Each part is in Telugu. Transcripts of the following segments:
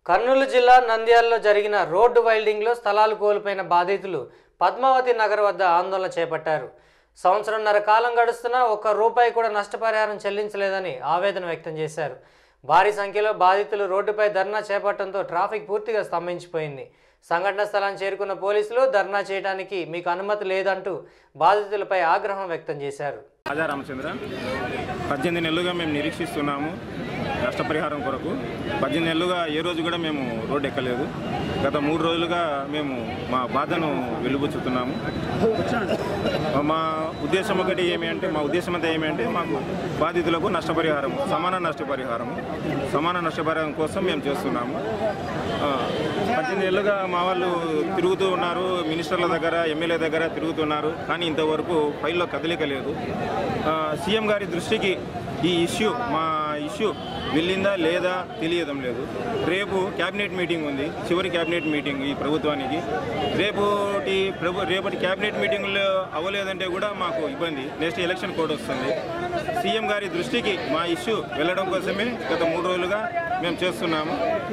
కర్నూలు జిల్లా నంద్యాలలో జరిగిన రోడ్డు వైల్డింగ్లో స్థలాలు కోల్పోయిన బాధితులు పద్మావతి నగర్ వద్ద ఆందోళన చేపట్టారు సంవత్సరంన్నర కాలం గడుస్తున్నా ఒక్క రూపాయి కూడా నష్టపరిహారం చెల్లించలేదని ఆవేదన వ్యక్తం చేశారు భారీ సంఖ్యలో బాధితులు రోడ్డుపై ధర్నా చేపట్టడంతో ట్రాఫిక్ పూర్తిగా స్తంభించిపోయింది సంఘటన స్థలాన్ని చేరుకున్న పోలీసులు ధర్నా చేయడానికి మీకు అనుమతి లేదంటూ బాధితులపై ఆగ్రహం వ్యక్తం చేశారు రాజా రామచంద్ర పద్దెనిమిది నెలలుగా మేము నిరీక్షిస్తున్నాము నష్టపరిహారం కొరకు పద్దెనిమిది నెలలుగా ఏ రోజు కూడా మేము రోడ్డు ఎక్కలేదు గత మూడు రోజులుగా మేము మా బాధను వెలుబుచ్చుతున్నాము మా ఉద్దేశం ఒకటి ఏమి అంటే మా ఉద్దేశం అంతా ఏమి అంటే మాకు బాధితులకు నష్టపరిహారం సమాన నష్టపరిహారం సమాన నష్టపరిహారం కోసం మేము చేస్తున్నాము ఆ, పద్దెనిమిది ఏళ్ళుగా మా వాళ్ళు తిరుగుతూ ఉన్నారు మినిస్టర్ల దగ్గర ఎమ్మెల్యే దగ్గర తిరుగుతున్నారు కానీ ఇంతవరకు ఫైల్లో కదలిక లేదు ఆ, సీఎం గారి దృష్టికి ఈ ఇష్యూ మా ఇష్యూ వెళ్ళిందా లేదా తెలియడం లేదు రేపు క్యాబినెట్ మీటింగ్ ఉంది చివరి క్యాబినెట్ మీటింగ్ ఈ ప్రభుత్వానికి రేపటి ప్రభు రేపటి క్యాబినెట్ మీటింగ్లో అవ్వలేదంటే కూడా మాకు ఇబ్బంది నెక్స్ట్ ఎలక్షన్ కోడ్ వస్తుంది సీఎం గారి దృష్టికి మా ఇష్యూ వెళ్ళడం కోసమే గత మూడు రోజులుగా మేము చేస్తున్నాము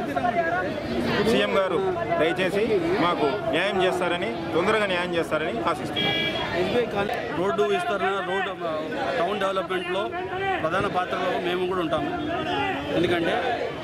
సీఎం గారు దయచేసి మాకు న్యాయం చేస్తారని తొందరగా న్యాయం చేస్తారని ఆశిస్తున్నాం ఎస్బీఐ కాలనీ రోడ్డు విస్తరణ రోడ్డు ఆ, టౌన్ డెవలప్మెంట్లో ప్రధాన పాత్రలో మేము కూడా ఉంటాము ఎందుకంటే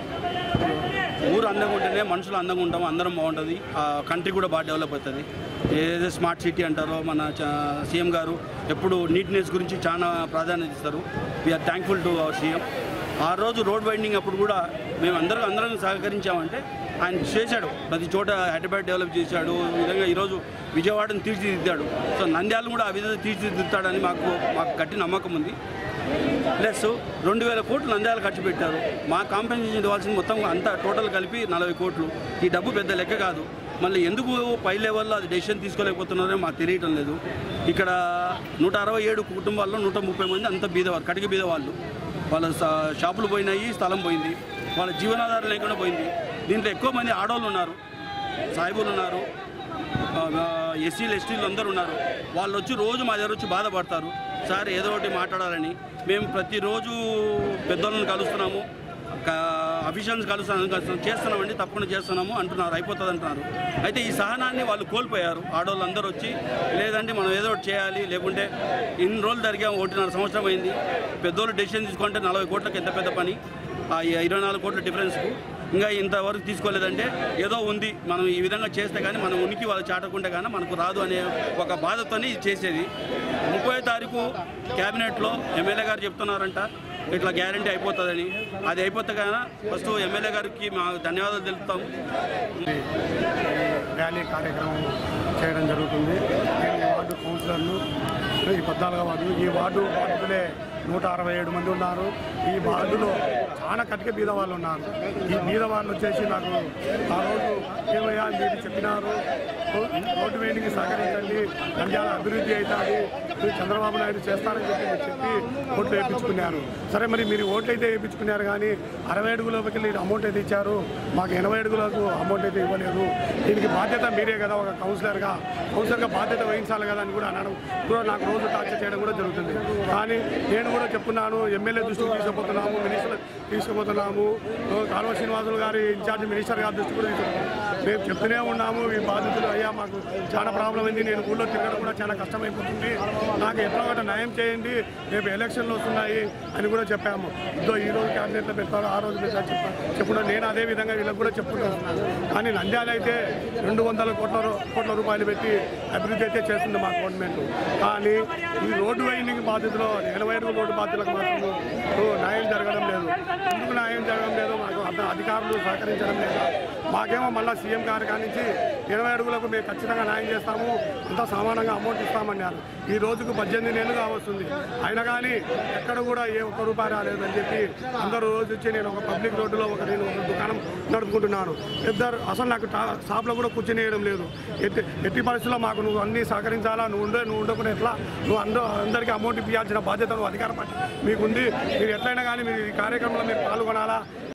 ఊరు అందంగా ఉంటేనే మనుషులు అందంగా ఉంటాము అందరం బాగుంటుంది ఆ కంట్రీ కూడా బాగా డెవలప్ అవుతుంది ఏదైతే స్మార్ట్ సిటీ అంటారో మన చ- సీఎం గారు ఎప్పుడు నీట్నెస్ గురించి చాలా ప్రాధాన్యత ఇస్తారు we're thankful to our CM ఆ రోజు రోడ్ వైండింగ్ అప్పుడు కూడా మేము అందరం అందరం సహకరించామంటే ఆయన చేశాడు ప్రతి చోట హైదరాబాద్ డెవలప్ చేశాడు ఈ విధంగా ఈరోజు విజయవాడను తీర్చిదిద్దాడు సో నంద్యాలను కూడా ఆ విధంగా తీర్చిదిద్దుతాడని మాకు మాకు గట్టి నమ్మకం ఉంది ప్లస్ రెండు వేల కోట్లు నంద్యాల ఖర్చు పెట్టారు మా కాంపెన్సేషన్ ఇవ్వాల్సింది మొత్తం అంతా టోటల్ కలిపి నలభై కోట్లు ఈ డబ్బు పెద్ద లెక్క కాదు మళ్ళీ ఎందుకు పై లెవెల్లో అది డెసిషన్ తీసుకోలేకపోతున్నారో మాకు తెలియటం లేదు ఇక్కడ నూట అరవై ఏడు కుటుంబాల్లో నూట ముప్పై మంది అంత బీదవారు కటిక బీదవాళ్ళు వాళ్ళ స- షాపులు పోయినాయి స్థలం పోయింది వాళ్ళ జీవనాధారం లేకుండా పోయింది దీంట్లో ఎక్కువ మంది ఆడవాళ్ళు ఉన్నారు సాయిబులు ఉన్నారు ఎస్సీలు ఎస్టీలు అందరూ ఉన్నారు వాళ్ళు వచ్చి రోజు మా దగ్గర వచ్చి బాధపడతారు సార్ ఏదో ఒకటి మాట్లాడాలని మేము ప్రతిరోజు పెద్దోళ్ళని కలుస్తున్నాము అఫీషియల్స్ కలుస్తున్నాము కలుస్తున్నాము, చేస్తున్నామండి తప్పకుండా చేస్తున్నాము అంటున్నారు అయిపోతుంది అంటున్నారు అయితే ఈ సహనాన్ని వాళ్ళు కోల్పోయారు ఆడవాళ్ళు అందరూ వచ్చి లేదంటే మనం ఏదో ఒకటి చేయాలి లేకుంటే ఇన్ని రోజులు జరిగా ఒకటిన్నర సంవత్సరం అయింది పెద్దోళ్ళు డెసిషన్ తీసుకుంటే నలభై కోట్లకు ఎంత పెద్ద పని ఆ ఇరవై నాలుగు కోట్ల డిఫరెన్స్కు ఇంకా ఇంతవరకు తీసుకోలేదంటే ఏదో ఉంది మనం ఈ విధంగా చేస్తే కానీ మన ఉనికి వాళ్ళు చాటకుంటే కానీ మనకు రాదు అనే ఒక బాధతోనే ఇది చేసేది ముప్పై తారీఖు క్యాబినెట్లో ఎమ్మెల్యే గారు చెప్తున్నారంట ఇట్లా గ్యారంటీ అయిపోతుందని అది అయిపోతే కానీ ఫస్ట్ ఎమ్మెల్యే గారికి మా ధన్యవాదాలు తెలుపుతాము ర్యాలీ కార్యక్రమం చేయడం జరుగుతుంది నేను ఈ వార్డు కౌన్సిలర్ను ఈ పద్నాలుగో వార్డు ఈ వార్డు బాధితులే నూట అరవై ఏడు మంది ఉన్నారు ఈ వార్డులో చాలా కటిక బీద వాళ్ళు ఉన్నారు ఈ బీద వాళ్ళు వచ్చేసి నాకు ఆ రోజు ఏమయ్యా మీరు చెప్పినారు రో- రోడ్డు వేడికి సహకరించండి నంద్యాల అభివృద్ధి అవుతుంది మీరు చంద్రబాబు నాయుడు చేస్తారని చెప్పి మీరు చెప్పి ఓట్లు వేయించుకున్నారు సరే మరి మీరు ఓట్లు అయితే వేయించుకున్నారు కానీ అరవై అడుగులోకి వెళ్ళి అమౌంట్ అయితే ఇచ్చారు మాకు ఎనభై అడుగులకు అమౌంట్ అయితే ఇవ్వలేదు దీనికి బాధ్యత మీరే కదా ఒక కౌన్సిలర్గా కౌన్సిలర్గా బాధ్యత వహించాలి కదా అని కూడా అనడం కూడా నాకు రోజు టార్చర్ చేయడం కూడా జరుగుతుంది కానీ నేను కూడా చెప్తున్నాను ఎమ్మెల్యే దృష్టికి తీసుకుపోతున్నాము మినిస్టర్ తీసుకుపోతున్నాము కాలువ శ్రీనివాసులు గారి ఇన్ఛార్జ్ మినిస్టర్ గారి దృష్టి కూడా తీసుకుపోతున్నాము మేము చెప్తూనే ఉన్నాము ఈ బాధితులు అయ్యా మాకు చాలా ప్రాబ్లం అయింది నేను ఊళ్ళో తిరగడం కూడా చాలా కష్టమైపోతుంది నాకు ఎట్లా ఒకటి న్యాయం చేయండి రేపు ఎలక్షన్లు వస్తున్నాయి అని కూడా చెప్పాము ఇదో ఈ రోజు క్యాబినెట్లో పెడతారు ఆ రోజు పెడతారు చెప్పా చెప్పుకున్నాను నేను అదే విధంగా వీళ్ళకి కూడా చెప్పుకుంటున్నాను కానీ నంద్యాల అయితే రెండు వందల కోట్ల రూ- కోట్ల రూపాయలు పెట్టి అభివృద్ధి అయితే చేస్తుంది మా గవర్నమెంట్ కానీ ఈ రోడ్డు వైండింగ్ బాధితులు ఎనభై అడుగు రోడ్డు బాధితులకు మాత్రం ఓ, న్యాయం జరగడం లేదు ఎందుకు న్యాయం జరగడం లేదు మాకు అంత అధికారులు సహకరించడం లేదు మాకేమో మళ్ళీ సీఎం గారి కాడి నుంచి ఇరవై అడుగులకు మేము ఖచ్చితంగా న్యాయం చేస్తాము అంతా సమానంగా అమౌంట్ ఇస్తామన్నారు ఈ రోజుకు పద్దెనిమిది నెలలుగా వస్తుంది అయినా కానీ ఎక్కడ కూడా ఏ ఒక్క రూపాయి రాలేదని చెప్పి అందరూ రోజు వచ్చి నేను ఒక పబ్లిక్ రోడ్డులో ఒక నేను ఒక దుకాణం నడుపుకుంటున్నాను ఇద్దరు అసలు నాకు టా- షాప్లో కూడా కూర్చొనియడం లేదు ఎట్టి ఎట్టి పరిస్థితుల్లో మాకు నువ్వు అన్నీ సహకరించాలా నువ్వు ఉండే నువ్వు ఉండకుండా ఎట్లా నువ్వు అందరూ అందరికీ అమౌంట్ ఇప్పించాల్సిన బాధ్యత నువ్వు అధికార పార్టీ మీకుంది మీరు ఎట్లయినా కానీ మీరు ఈ కార్యక్రమంలో మీరు పాల్గొనాలా